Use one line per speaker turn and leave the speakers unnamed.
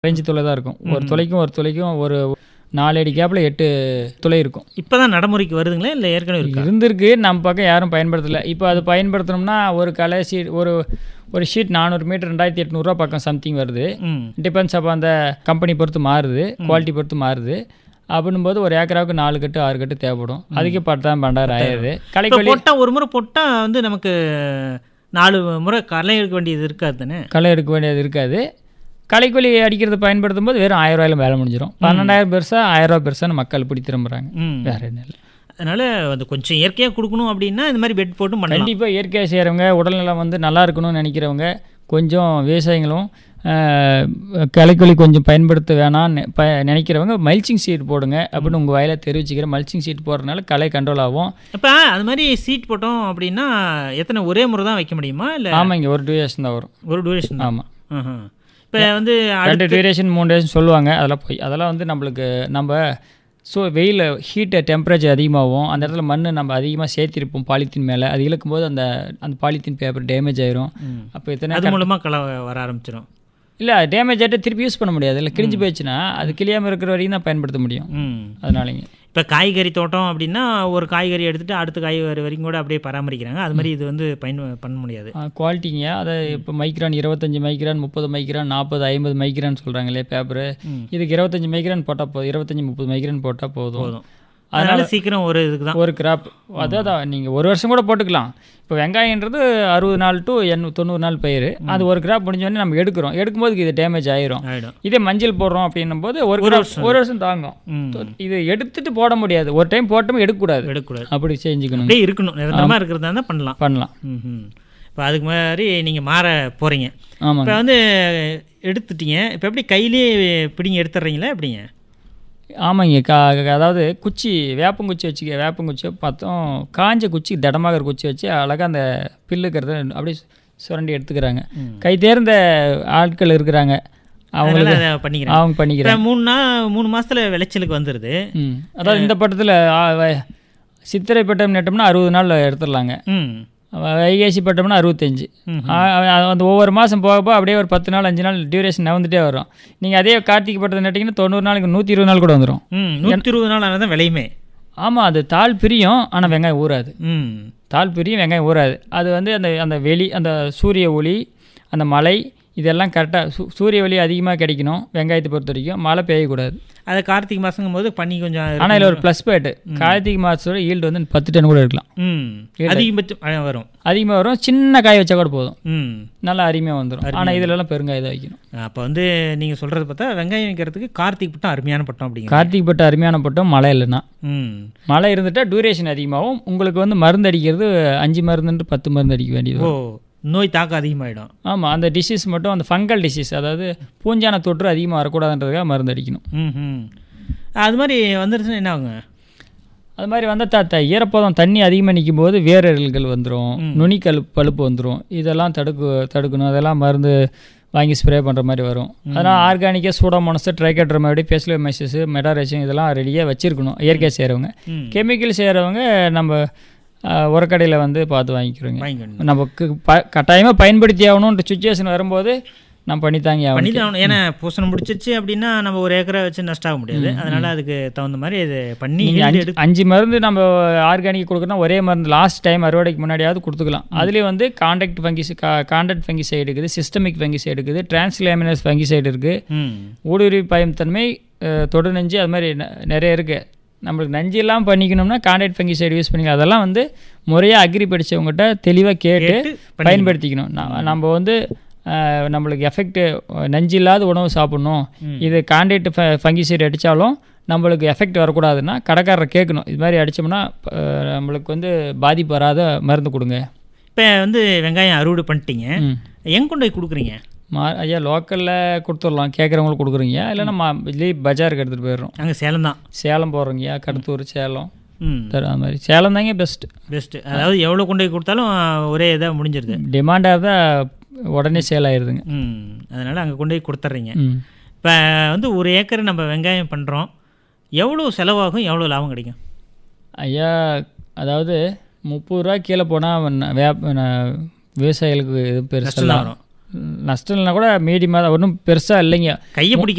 Range துளை தான் இருக்கும் ஒரு துளைக்கும் ஒரு துளைக்கும் ஒரு நாலு அடி கேப்பில் எட்டு துளை இருக்கும்
இப்போ தான் நடைமுறைக்கு வருதுங்களா இல்லை ஏற்கனவே இருக்கா
இருந்திருக்கு நம்ம பக்கம் யாரும் பயன்படுத்தலை இப்போ அது பயன்படுத்தணும்னா ஒரு கலை ஷீட் ஒரு ஒரு ஷீட் நானூறு மீட்டர் ரெண்டாயிரத்தி எட்நூறுரூவா பக்கம் சம்திங் வருது
ம்
டிபெண்ட்ஸ் அப்போ அந்த கம்பெனி பொறுத்து மாறுது குவாலிட்டி பொறுத்து மாறுது அப்படின்னும் போது ஒரு ஏக்கராவுக்கு நாலு கட்டு ஆறு கட்டு தேவைப்படும் அதுக்கு பத்தாயிரம் பண்டாயிரம் ஆயிடுது
இப்போ
களைக்கொல்லி
போட்டால் ஒரு முறை போட்டால் வந்து நமக்கு நாலு முறை களை எடுக்க வேண்டியது இருக்காது தானே
களை எடுக்க வேண்டியது இருக்காது களைக்கொல்லி அடிக்கிறது பயன்படுத்தும் போது வெறும் ஆயிரம் ரூபாயில வேலை முடிஞ்சிடும் பன்னெண்டாயிரம் பெருசா ஆயிரம் ரூபாய் பெருசான்னு மக்கள் இப்படி திரும்புறாங்க
ம்
வேற என்ன இல்லை
அதனால அது கொஞ்சம் இயற்கையாக கொடுக்கணும் அப்படின்னா இந்த மாதிரி பெட் போட்டும் பண்ணலாம்
கண்டிப்பாக இயற்கையாக செய்கிறவங்க உடல்நலம் வந்து நல்லா இருக்கணும்னு நினைக்கிறவங்க கொஞ்சம் விவசாயிகளும் ஆஹ், களைக்கொல்லி கொஞ்சம் பயன்படுத்த வேணாம்னு ப நினைக்கிறவங்க மல்ச்சிங் சீட் போடுங்க அப்படின்னு உங்கள் வயலை தெரிவிச்சுக்கிறேன் மல்ச்சிங் சீட் போடுறதுனால களை கண்ட்ரோல் ஆகும்
இப்போ அது மாதிரி சீட் போட்டோம் அப்படின்னா எத்தனை ஒரே முறை தான் வைக்க முடியுமா இல்லை
ஆமாம் இங்கே ஒரு டியூரேஷன் தான் வரும்
ஒரு டியூரேஷன் தான்
ஆமாம்
இப்போ வந்து
ரெண்டு
அடுத்து
டியூரேஷன் மூணு டேஷன் சொல்லுவாங்க அதெல்லாம் போய் அதெல்லாம் வந்து நம்மளுக்கு நம்ம ஸோ வெயில் ஹீட்டு டெம்பரேச்சர் அதிகமாகும் அந்த இடத்துல மண் நம்ம அதிகமாக சேர்த்திருப்போம் பாலித்தீன் மேலே அது இழுக்கும்போது அந்த அந்த பாலித்தீன் பேப்பர் டேமேஜ் ஆயிரும்
ம்.
அப்போ இத்தனை
அது மூலமாக களை வர ஆரம்பிச்சிடும்
இல்லை டேமேஜ் ஆகிட்டு திருப்பி யூஸ் பண்ண முடியாது இல்லை கிழிஞ்சு போயிடுச்சுன்னா அது கிளியாமல் இருக்கிற வரைக்கும் தான் பயன்படுத்த முடியும்
ம்
அதனாலங்க
இப்போ காய்கறி தோட்டம் அப்படின்னா ஒரு காய்கறி எடுத்துட்டு அடுத்த காய்கறி வரைக்கும் கூட அப்படியே பராமரிக்கிறாங்க அது மாதிரி இது வந்து பயன் பண்ண முடியாது
குவாலிட்டிங்க அதை இப்போ மைக்ரான் இருபத்தஞ்சி மைக்ரான் முப்பது மைக்ரான் நாற்பது ஐம்பது மைக்ரான் சொல்கிறாங்களே பேப்பரு
ம். இதுக்கு
இதுக்கு இருபத்தஞ்சி மைக்ரான் போட்டால் போதும் இருபத்தஞ்சி முப்பது மைக்ரான் போட்டால் போதும்
போதும் அதனால சீக்கிரம் ஒரு இதுக்கு தான்
ஒரு கிராப் அதான் நீங்கள் ஒரு வருஷம் கூட போட்டுக்கலாம் இப்போ வெங்காயன்றது அறுபது நாள் டு எண்ணூ தொண்ணூறு நாள் பயிர் அது ஒரு கிராப் முடிஞ்சோடனே நம்ம எடுக்கிறோம் எடுக்கும்போது இது டேமேஜ் ஆயிரும்
ஆகிடும்
இதே மஞ்சள் போடுறோம் அப்படின்னும் போது ஒரு கிராப் ஒரு வருஷம் தாங்கும்
ம்
இது எடுத்துட்டு போட முடியாது ஒரு டைம் போட்டோம் எடுக்கக்கூடாது
எடுக்கக்கூடாது
அப்படி செஞ்சுக்கணும்
அப்படியே இருக்கணும் நிரந்தரமாக இருக்கிறதா இருந்தால் பண்ணலாம்
பண்ணலாம்
ம் இப்போ அதுக்கு மாதிரி நீங்கள் மாற போகிறீங்க
ஆமாங்க
இப்போ வந்து எடுத்துட்டீங்க இப்போ எப்படி கையிலேயே பிடிங்க எடுத்துடுறீங்களா எப்படிங்க
ஆமாங்க கா அதாவது குச்சி வேப்பங்குச்சி வச்சுக்க வேப்பங்குச்சி பார்த்தோம் காஞ்ச குச்சி திடமாக இருக்கிற குச்சி வச்சு அழகாக அந்த பில்லுக்கிறத அப்படியே சுரண்டி எடுத்துக்கிறாங்க
ம்.
கை தேர்ந்த ஆட்கள் இருக்கிறாங்க
அதனால
அவங்களுக்கு
அதை பண்ணிக்கிறேன்
அவங்க
இப்போ
பண்ணிக்கிறாங்க
மூணு நாள் மூணு மாசத்துல விளைச்சலுக்கு வந்துடுது
ம் அதாவது இந்த பட்டத்தில் சித்திரை பட்டம் நட்டோம்னா அறுபது நாள் எடுத்துடலாங்க
ம்
வைகாசி பட்டோம்னா அறுபத்தஞ்சு
ம்.
ஆ, அது அந்த ஒவ்வொரு மாதம் போக போக அப்படியே ஒரு பத்து நாள் அஞ்சு நாள் டியூரேஷன் நவந்துட்டே வரும் நீங்கள் அதே கார்த்திகை பட்டத்தை நட்டிங்கன்னா தொண்ணூறு நாளைக்கு நூற்றி இருபது நாள் கூட வந்துடும்
ம் நூற்றி இருபது நாள் ஆனால் தான் விளையுமே
ஆமாம் அது தாள் பிரியும் ஆனால் வெங்காயம் ஊறாது
ம்
தாள் பிரியும் வெங்காயம் ஊறாது அது வந்து அந்த அந்த வெளி அந்த சூரிய ஒளி அந்த மழை இதெல்லாம் கரெக்டாக சூ சூரிய ஒளி அதிகமாக கிடைக்கணும் வெங்காயத்தை பொறுத்த வரைக்கும் மழை பெய்யக்கூடாது
அது கார்த்திகை மாதங்கும் போது பண்ணி கொஞ்சம்
ஆனால் இதில் ஒரு ப்ளஸ் பாயிண்ட் கார்த்திகை மாதத்தோட ஈல்டு வந்து பத்து டன் கூட இருக்கலாம்
ம் அதிகபட்சம் அஹ், வரும்
அதிகமாக வரும் சின்ன காய் வச்சா கூட போதும்
ம்
நல்லா அருமையாக வந்துடும் ஆனால் இதிலலாம் பெருங்காயம் தான் வைக்கணும்
அப்போ வந்து நீங்கள் சொல்கிறது பார்த்தா வெங்காயம் வைக்கிறதுக்கு கார்த்திக் பட்டம் அருமையான பட்டம் அப்படிங்க
கார்த்திகை பட்டு அருமையான பட்டம் மழை இல்லைன்னா
ம்
மழை இருந்துட்டால் டியூரேஷன் அதிகமாகும் உங்களுக்கு வந்து மருந்து அடிக்கிறது அஞ்சு மருந்துன்ட்டு பத்து மருந்து அடிக்க வேண்டியது
ஓ நோய் தாக்கம் அதிகமாகிடும்
ஆமாம் அந்த டிசீஸ் மட்டும் அந்த ஃபங்கல் டிசீஸ் அதாவது பூஞ்சான தொற்று அதிகமாக வரக்கூடாதுன்றதுக்காக மருந்து அடிக்கணும்
ம் ம் அது மாதிரி வந்துருச்சுன்னா என்ன ஆகுங்க
அது மாதிரி வந்தால் த த ஈரப்பதம் தண்ணி அதிகமாக நிற்கும் போது வேரல்கள் வந்துடும் நுனிக்கல் பழுப்பு வந்துடும் இதெல்லாம் தடுக்கு தடுக்கணும் அதெல்லாம் மருந்து வாங்கி ஸ்ப்ரே பண்ணுற மாதிரி வரும் அதனால் ஆர்கானிக்காக சூடாமோனஸ் ட்ரைகட்ரமைடு பெஸ்லோமைசிஸ் மெடாரேஷன் இதெல்லாம் ரெடியாக வச்சுருக்கணும் இயற்கை செய்கிறவங்க
ம்
கெமிக்கல் செய்கிறவங்க நம்ம ஆஹ், உரக்கடையில் வந்து பார்த்து வாங்கிக்கிறோங்க
வாங்கிக்கணும்
நமக்கு ப கட்டாயமாக பயன்படுத்தி ஆகணுன்ற சுச்சுவேஷன் வரும்போது நம்ம பண்ணித்தாங்க ஆகணும்
பண்ணி தான் ஆகணும். ஏன்னா பூசணம் முடிச்சிருச்சு அப்படின்னா நம்ம ஒரு ஏக்கரை வச்சு நஷ்டம் ஆக முடியாது அதனால அதுக்கு தகுந்த மாதிரி இது பண்ணி
நீங்கள்
yield
அஞ்சு
எடுத்து
அஞ்சு மருந்து நம்ம ஆர்கானிக் கொடுக்கணும் ஒரே மருந்து லாஸ்ட் டைம் அறுவடைக்கு முன்னாடியாவது கொடுத்துக்கலாம் அதுலேயும் வந்து காண்டாக்ட் ஃபங்கிஸ் காண்டாக்ட் ஃபங்கிசைடு இருக்குது சிஸ்டமிக் ஃபங்கிசைடு இருக்குது டிரான்ஸ்லேமினஸ் ஃபங்கிசைடு இருக்குது
ம்
ஊடுருவி பயம் தன்மை அஹ், தொடு நஞ்சு அது மாதிரி ந- நிறைய இருக்குது நம்மளுக்கு நஞ்சு இல்லாமல் பண்ணிக்கணும்னா காண்டாக்ட் ஃபங்கிசைடு யூஸ் பண்ணிக்கலாம் அதெல்லாம் வந்து முறையாக அக்ரி படித்தவங்ககிட்ட தெளிவாக கேட்டு
கேட்டு
பயன்படுத்திக்கணும் நா- நம்ம வந்து அஹ், நம்மளுக்கு எஃபெக்ட் நஞ்சு இல்லாத உணவு சாப்பிடணும் இது காண்டாக்ட் ஃபங்கிசைடு அடித்தாலும் நம்மளுக்கு எஃபெக்ட் வரக்கூடாதுன்னா கடைக்காரரை கேட்கணும் இது மாதிரி அடித்தோம்னா அஹ், நம்மளுக்கு வந்து பாதிப்பு வராத மருந்து கொடுங்க
இப்போ வந்து வெங்காயம் அறுவடை பண்ணிட்டீங்க
ம்
எங்க கொண்டு போய் கொடுக்குறீங்க
மா ஐயா லோக்கலில் கொடுத்துடலாம் கேட்குறவங்களுக்கு கொடுக்குறீங்க இல்லைன்னா மா இதுலேயே பஜாருக்கு எடுத்துகிட்டு போயிடுறோம்
அங்கே சேலம் தான்
சேலம் போடுறோங்கய்யா கடத்தூர் சேலம்
ம்
தர அது மாதிரி சேலம் தாங்க பெஸ்ட்
பெஸ்ட்டு அதாவது எவ்வளோ கொண்டு போய் கொடுத்தாலும் ஒரே இதாக முடிஞ்சிருது
டிமாண்டாக தான் உடனே சேல் ஆயிடுதுங்க
ம் அதனால் அங்கே கொண்டு போய் கொடுத்துட்றீங்க
ம்
இப்போ வந்து ஒரு ஏக்கர் நம்ம வெங்காயம் பண்ணுறோம் எவ்வளோ செலவாகும் எவ்வளோ லாபம் கிடைக்கும்
ஐயா அதாவது முப்பது ரூபா கீழே போனால் வேப்ப ந- விவசாயிகளுக்கு எதுவும்
நஷ்டம்
பெருசாக
தான் வரும்
நஷ்டம் இல்லைனா கூட மீடியமாக தான் ஒன்றும் பெருசாக இல்லைங்க
கையை பிடிக்க